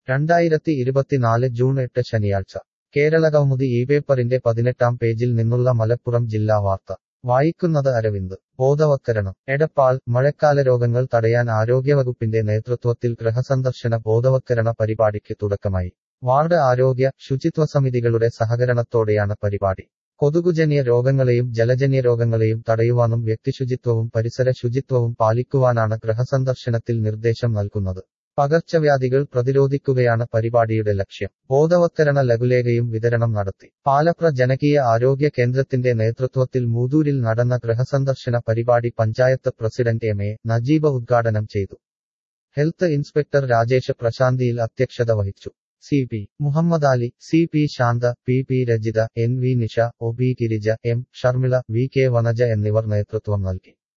രണ്ടായിരത്തി ഇരുപത്തിനാല് ജൂൺ എട്ട് ശനിയാഴ്ച കേരളകൗമുദി ഈ പേപ്പറിന്റെ പതിനെട്ടാം പേജിൽ നിന്നുള്ള മലപ്പുറം ജില്ലാ വാർത്ത വായിക്കുന്നത് അരവിന്ദ് ബോധവത്കരണം എടപ്പാൾ മഴക്കാല രോഗങ്ങൾ തടയാൻ ആരോഗ്യവകുപ്പിന്റെ നേതൃത്വത്തിൽ ഗൃഹസന്ദർശന ബോധവത്കരണ പരിപാടിക്ക് തുടക്കമായി വാർഡ് ആരോഗ്യ ശുചിത്വ സമിതികളുടെ സഹകരണത്തോടെയാണ് പരിപാടി കൊതുകുജന്യ രോഗങ്ങളെയും ജലജന്യ രോഗങ്ങളെയും തടയുവാനും വ്യക്തിശുചിത്വവും പരിസര ശുചിത്വവും പാലിക്കുവാനാണ് ഗൃഹസന്ദർശനത്തിൽ നിർദ്ദേശം നൽകുന്നത് പകർച്ചവ്യാധികൾ പ്രതിരോധിക്കുകയാണ് പരിപാടിയുടെ ലക്ഷ്യം ബോധവത്കരണ ലഘുലേഖയും വിതരണം നടത്തി പാലപ്ര ജനകീയ ആരോഗ്യ കേന്ദ്രത്തിന്റെ നേതൃത്വത്തിൽ മൂതൂരിൽ നടന്ന ഗൃഹസന്ദർശന പരിപാടി panchayat president M A Najeeba ഉദ്ഘാടനം ചെയ്തു ഹെൽത്ത് ഇൻസ്പെക്ടർ രാജേഷ് പ്രശാന്തിയിൽ അധ്യക്ഷത വഹിച്ചു C P Muhammad Ali C P Shantha P P Rajitha N V Nisha O B Girija M Sharmila V K Vanaja എന്നിവർ നേതൃത്വം നൽകി